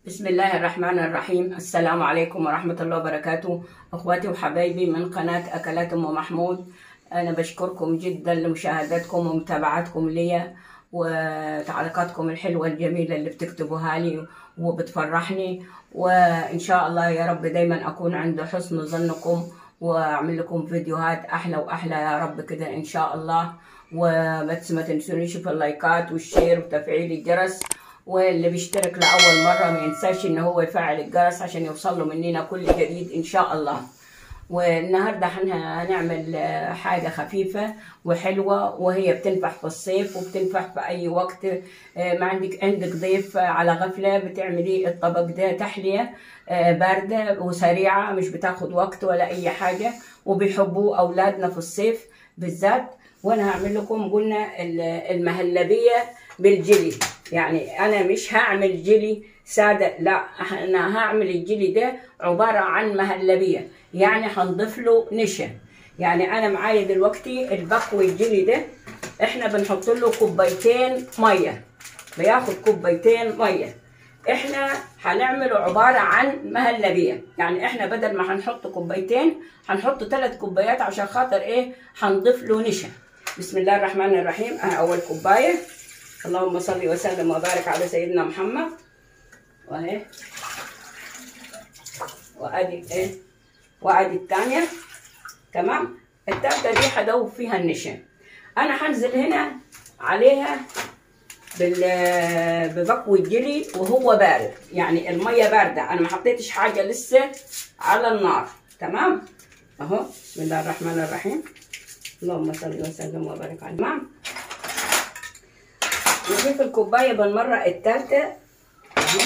بسم الله الرحمن الرحيم السلام عليكم ورحمة الله وبركاته أخواتي وحبايبي من قناة أكلات أم محمود أنا بشكركم جدا لمشاهدتكم ومتابعتكم ليا وتعليقاتكم الحلوة الجميلة اللي بتكتبوها لي وبتفرحني وإن شاء الله يا رب دايما أكون عند حسن ظنكم وأعمل لكم فيديوهات أحلى وأحلى يا رب كده إن شاء الله وبس ما تنسونيش في اللايكات والشير وتفعيل الجرس واللي بيشترك لأول مرة ما ينساش إن هو يفعل الجرس عشان يوصل له مننا كل جديد إن شاء الله والنهاردة هنعمل حاجة خفيفة وحلوة وهي بتنفع في الصيف وبتنفع في أي وقت ما عندك عندك ضيف على غفلة بتعملي الطبق ده تحلية باردة وسريعة مش بتاخد وقت ولا أي حاجة وبيحبوه أولادنا في الصيف بالذات وأنا هعمل لكم قلنا المهلبية بالجلي يعني أنا مش هعمل جلي سادة لا أنا هعمل الجلي ده عبارة عن مهلبية يعني هنضيف له نشا يعني انا معايا دلوقتي البقوي الجلي ده احنا بنحط له كوبايتين ميه بياخد كوبايتين ميه احنا هنعمله عباره عن مهلبيه يعني احنا بدل ما هنحط كوبايتين هنحط ثلاث كوبايات عشان خاطر ايه هنضيف له نشا بسم الله الرحمن الرحيم اه اول كوبايه اللهم صل وسلم وبارك على سيدنا محمد واهي وادي ايه وادي الثانيه تمام الثالثه دي هدوب فيها النشا انا هنزل هنا عليها بال ببكوي الجلي وهو بارد يعني الميه بارده انا ما حطيتش حاجه لسه على النار تمام اهو بسم الله الرحمن الرحيم اللهم صل وسلم وبارك على تمام نضيف الكوبايه بالمره الثالثه اهو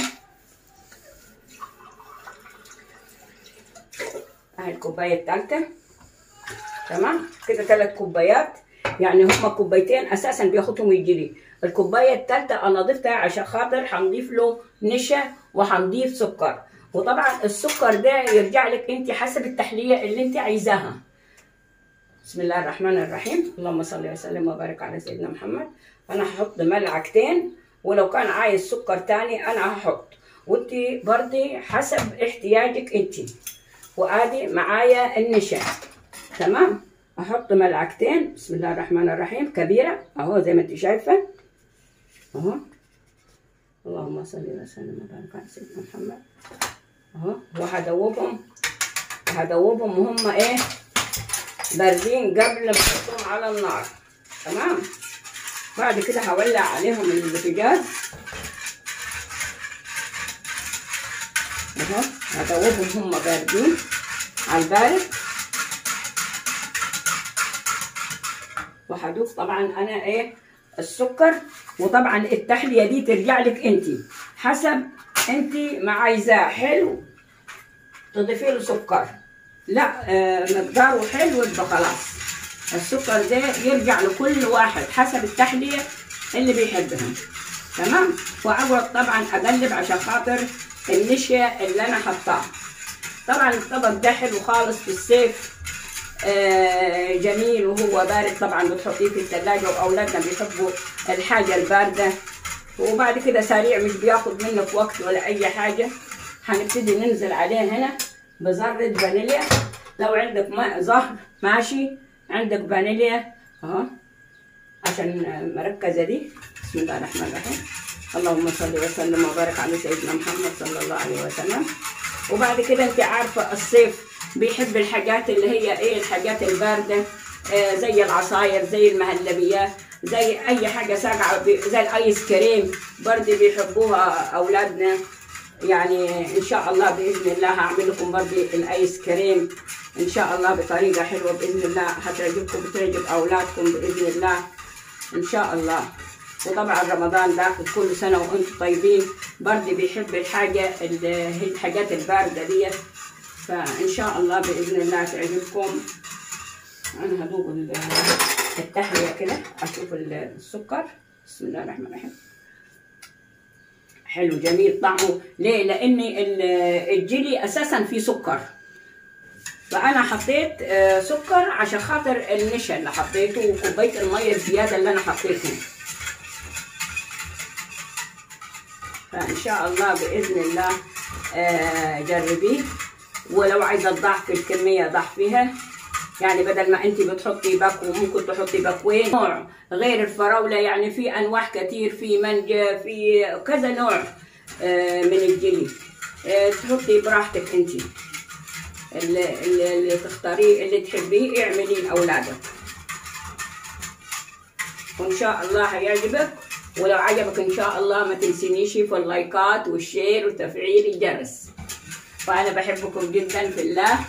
اهي الكوبايه الثالثه تمام كده ثلاث كوبايات يعني هما كوبايتين اساسا بياخدهم الجلي الكوبايه الثالثه انا ضفتها عشان خاطر هنضيف له نشا وهنضيف سكر وطبعا السكر ده يرجع لك انت حسب التحليه اللي انت عايزاها بسم الله الرحمن الرحيم اللهم صل وسلم وبارك على سيدنا محمد انا هحط ملعقتين ولو كان عايز سكر تاني انا هحط وانت برضه حسب احتياجك انت وادي معايا النشا تمام احط ملعقتين بسم الله الرحمن الرحيم كبيره اهو زي ما انت شايفه اهو اللهم صل وسلم وبارك على سيدنا محمد اهو وهدوبهم هدوبهم وهم ايه باردين قبل ما احطهم على النار تمام بعد كده هولع عليهم البوتاجاز اهو هدوبهم هم باردين على البارد وهضيف طبعا انا ايه السكر وطبعا التحليه دي ترجع لك انت حسب انت ما عايزاه حلو تضيفي له سكر لا آه مقداره حلو يبقى خلاص السكر ده يرجع لكل واحد حسب التحليه اللي بيحبها تمام واقعد طبعا اقلب عشان خاطر النشا اللي انا حطاه طبعا الطبق ده حلو خالص في الصيف آه جميل وهو بارد طبعا بتحطيه في الثلاجة وأولادنا بيحبوا الحاجة الباردة وبعد كده سريع مش بياخد منك وقت ولا أي حاجة هنبتدي ننزل عليه هنا بذرة فانيليا لو عندك ماء زهر ماشي عندك فانيليا اهو عشان مركزة دي بسم الله الرحمن الرحيم اللهم صل وسلم وبارك على سيدنا محمد صلى الله عليه وسلم وبعد كده انت عارفة الصيف بيحب الحاجات اللي هي ايه الحاجات البارده آه زي العصاير زي المهلبيات زي اي حاجه ساقعه زي الايس كريم برضه بيحبوها اولادنا يعني ان شاء الله باذن الله هعمل لكم برضه الايس كريم ان شاء الله بطريقه حلوه باذن الله هتعجبكم بتعجب اولادكم باذن الله ان شاء الله وطبعا رمضان داخل كل سنه وانتم طيبين برضه بيحب الحاجه اللي هي الحاجات البارده ديت فإن شاء الله بإذن الله تعجبكم أنا هذوق التحلية كده أشوف السكر بسم الله الرحمن الرحيم حلو جميل طعمه ليه؟ لأن الجيلي أساسا فيه سكر فأنا حطيت سكر عشان خاطر النشا اللي حطيته وكوباية المية الزيادة اللي أنا حطيتها فان شاء الله باذن الله آه جربيه ولو عايزه تضعفي الكميه ضعفيها يعني بدل ما انت بتحطي باكو ممكن تحطي باكوين نوع غير الفراوله يعني في انواع كتير في مانجا في كذا نوع آه من الجلي آه تحطي براحتك انت اللي, اللي اللي تختاريه اللي تحبيه اعمليه لاولادك وان شاء الله هيعجبك ولو عجبك ان شاء الله ما تنسينيش في اللايكات والشير وتفعيل الجرس وانا بحبكم جدا في الله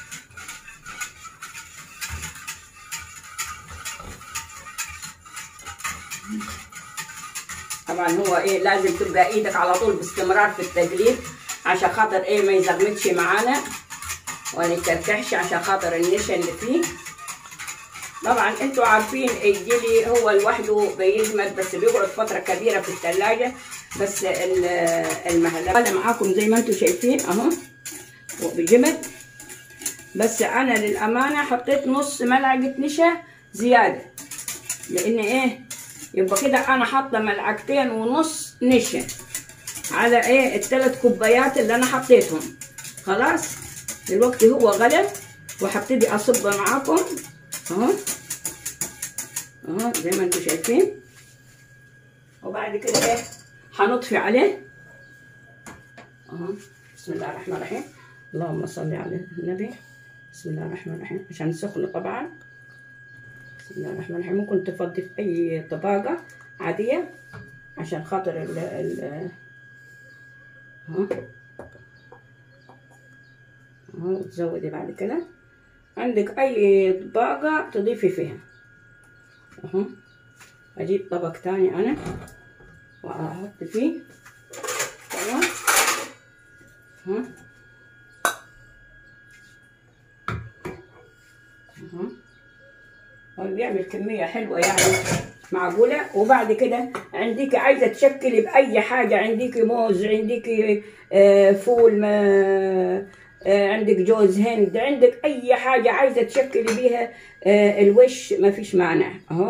طبعا هو ايه لازم تبقى ايدك على طول باستمرار في التقليب عشان خاطر ايه ما يزغمتش معانا وما يتفتحش عشان خاطر النشا اللي فيه طبعا انتوا عارفين الجيلي هو لوحده بيجمد بس بيقعد فتره كبيره في الثلاجه بس المهلبيه معاكم زي ما انتوا شايفين اهو وبجمد بس انا للامانه حطيت نص ملعقه نشا زياده لان ايه يبقى كده انا حاطه ملعقتين ونص نشا على ايه الثلاث كوبايات اللي انا حطيتهم خلاص دلوقتي هو غلب وهبتدي اصب معاكم اهو اهو زي ما انتم شايفين وبعد كده ايه هنطفي عليه اهو بسم الله الرحمن الرحيم اللهم صل على النبي بسم الله الرحمن الرحيم عشان سخن طبعا بسم الله الرحمن الرحيم ممكن تفضي في اي طباقة عادية عشان خاطر ال ال اهو اهو تزودي بعد كده عندك اي طباقة تضيفي فيها اهو اجيب طبق تاني انا واحط فيه تمام اهو اهو هو بيعمل كمية حلوة يعني معقولة وبعد كده عندك عايزة تشكلي بأي حاجة عندك موز عندك آه فول ما آه عندك جوز هند عندك أي حاجة عايزة تشكلي بيها آه الوش ما فيش مانع أهو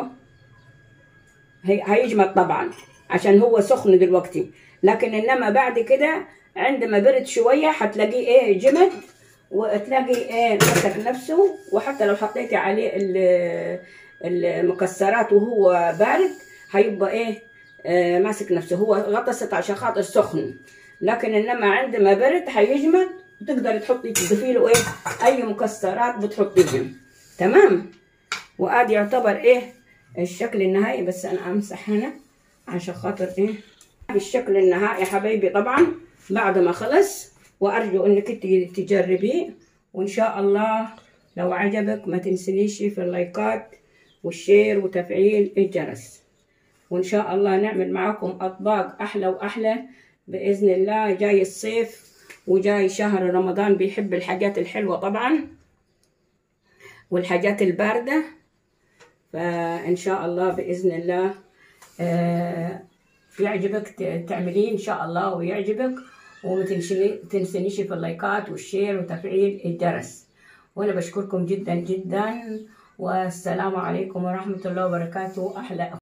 هيجمد طبعا عشان هو سخن دلوقتي لكن إنما بعد كده عندما برد شوية هتلاقيه إيه جمد وتلاقي ايه مسك نفسه وحتى لو حطيتي عليه المكسرات وهو بارد هيبقى ايه آه ماسك نفسه هو غطست عشان خاطر سخن لكن انما عندما برد هيجمد تقدري تحطي تضيفي له ايه اي مكسرات بتحطيهم تمام وادي يعتبر ايه الشكل النهائي بس انا امسح هنا عشان خاطر ايه الشكل النهائي حبايبي طبعا بعد ما خلص وارجو انك انت تجربيه وان شاء الله لو عجبك ما تنسنيش في اللايكات والشير وتفعيل الجرس وان شاء الله نعمل معاكم اطباق احلى واحلى باذن الله جاي الصيف وجاي شهر رمضان بيحب الحاجات الحلوه طبعا والحاجات البارده فان شاء الله باذن الله آه يعجبك تعمليه ان شاء الله ويعجبك وما تنسنيش في اللايكات والشير وتفعيل الجرس وانا بشكركم جدا جدا والسلام عليكم ورحمه الله وبركاته احلى